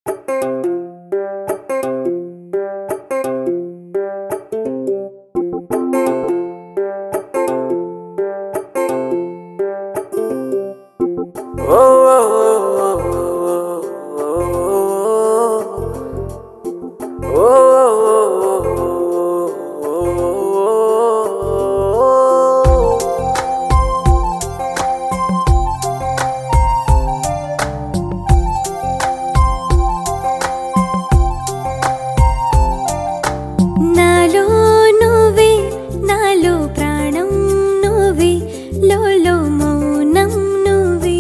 నాలో నువ్వే నాలో ప్రాణం నువ్వే లోలో మౌనం నువ్వే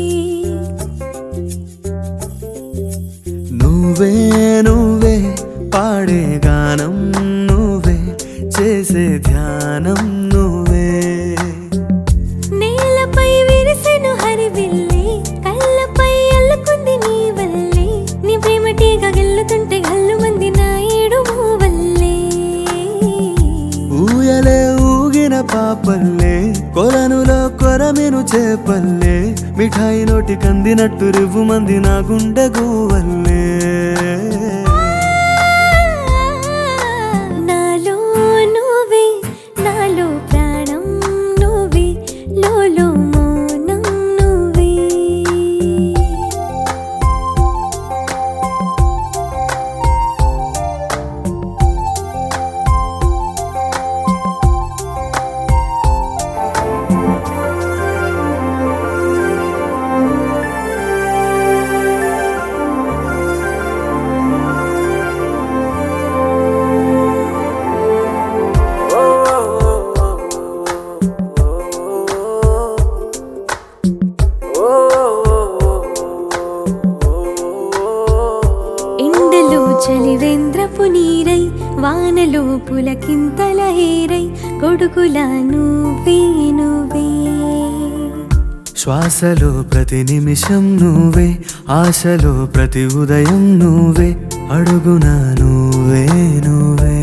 నువ్వే నువ్వే పాడే గానం నువ్వే చేసే ధ్యానం నువ్వే నేలపై విరిసెను హరివిల్లే కళ్ళపై అల్లుకుంది నీ వల్లే నీ ప్రేమ టీగ గెల్లుతుంటే గల్లు మంది నా ఏడు వల్లే ఊయలే ఊగిన పాపల్లే కొలనులో కొరమెను చేపల్లే మిఠాయి నోటి కందినట్టు రివ్వు మంది నా గుండె గువ్వల్లే నాలో నువ్వే నాలో ప్రాణం నువ్వే లోలో మౌనం నువ్వే ఎండలో చలివేంద్రపు నీరై వానలో పులకింతల హేరై కొడుకుల నువ్వే నువ్వే శ్వాసలో ప్రతి నిమిషం నువ్వే ఆశలో ప్రతి ఉదయం నువ్వే అడుగున నువ్వే నువ్వే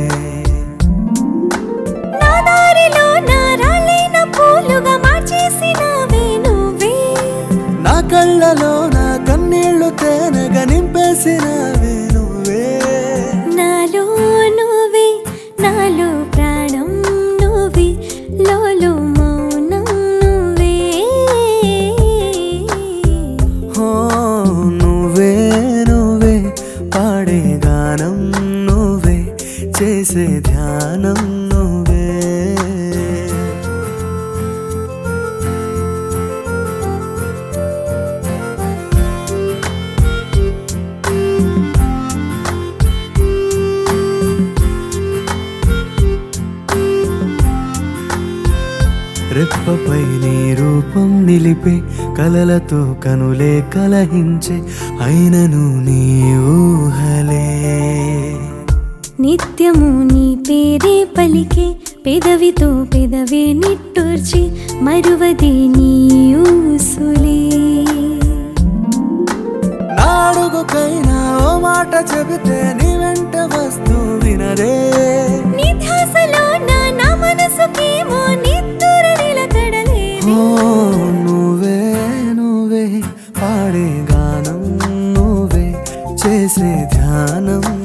నా దారిలో నా రాళ్ళైన పూలుగా మార్చేసినవే నువ్వే నా కళ్ళలో నా కన్నీళ్లు తేనెగా నింపేసినవే నువ్వే నాలో నువ్వే నాలో ప్రాణం నువ్వే లోలో మౌనం నువ్వే హో నువ్వే నువ్వే పాడే గానం నువ్వే చేసే ధ్యానం నువ్వే రెప్పపై నీ రూపం నిలిపే కలలతో కనులే కలహించే అయినను నీ ఊహలే నిత్యము నీ పేరే పలికే పెదవితో పెదవే నిట్టూర్చి మరువది నీ ఊసులే నాడుగుకైనా ఓ మాట చెబితే నీ వెంట వస్తూ వినరే నీ ధ్యాసలో నా నా మనసుకేమో నిద్దుర నిలకడలేదు ఓ నువ్వే నువ్వే పాడే గానం నువ్వే చేసే ధ్యానం